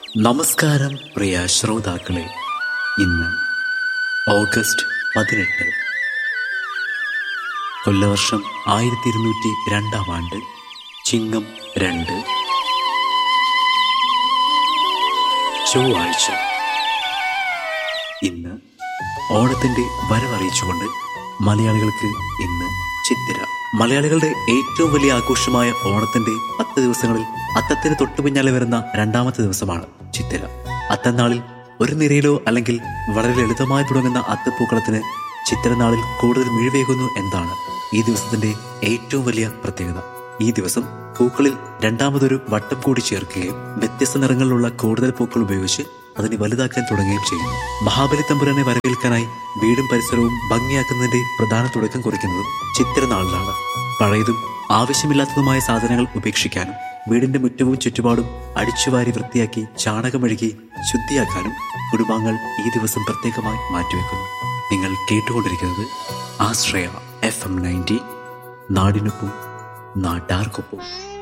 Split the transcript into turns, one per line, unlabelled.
നമസ്കാരം പ്രിയ ശ്രോതാക്കളെ ഇന്ന് ഓഗസ്റ്റ് പതിനെട്ട് കൊല്ലവർഷം ആയിരത്തി ഇരുന്നൂറ്റി രണ്ടാം ആണ്ട് ചിങ്ങം രണ്ട് ചൊവ്വാഴ്ച ഇന്ന് ഓണത്തിന്റെ വരവറിയിച്ചുകൊണ്ട് മലയാളികൾക്ക് ഇന്ന് ചിത്തിര മലയാളികളുടെ ഏറ്റവും വലിയ ആഘോഷമായ ഓണത്തിന്റെ പത്ത് ദിവസങ്ങളിൽ അത്തത്തിന് തൊട്ടു പിന്നാലെ വരുന്ന രണ്ടാമത്തെ ദിവസമാണ് ചിത്തിര അത്തന്നാളിൽ ഒരു നിരയിലോ അല്ലെങ്കിൽ വളരെ ലളിതമായി തുടങ്ങുന്ന അത്തപ്പൂക്കളത്തിന് ചിത്തിരനാളിൽ കൂടുതൽ മിഴിവേകുന്നു എന്താണ് ഈ ദിവസത്തിന്റെ ഏറ്റവും വലിയ പ്രത്യേകത ഈ ദിവസം പൂക്കളിൽ രണ്ടാമതൊരു വട്ടം കൂടി ചേർക്കുകയും വ്യത്യസ്ത നിറങ്ങളിലുള്ള കൂടുതൽ പൂക്കൾ ഉപയോഗിച്ച് അതിനെ വലുതാക്കാൻ തുടങ്ങുകയും ചെയ്യുന്നു മഹാബലി തമ്പുരാനെ വരവേൽക്കാനായി വീടും പരിസരവും ഭംഗിയാക്കുന്നതിന്റെ പ്രധാന തുടക്കം കുറിക്കുന്നതും ചിത്തിരനാളിലാണ് പഴയതും ആവശ്യമില്ലാത്തതുമായ സാധനങ്ങൾ ഉപേക്ഷിക്കാനും വീടിന്റെ മുറ്റവും ചുറ്റുപാടും അടിച്ചുവാരി വൃത്തിയാക്കി ചാണകമഴുകി ശുദ്ധിയാക്കാനും കുടുംബാംഗങ്ങൾ ഈ ദിവസം പ്രത്യേകമായി മാറ്റിവെക്കുന്നു നിങ്ങൾ കേട്ടുകൊണ്ടിരിക്കുന്നത് ആശ്രയ എഫ് എം നയൻറ്റി നാടിനൊപ്പം നാട്ടാർക്കൊപ്പം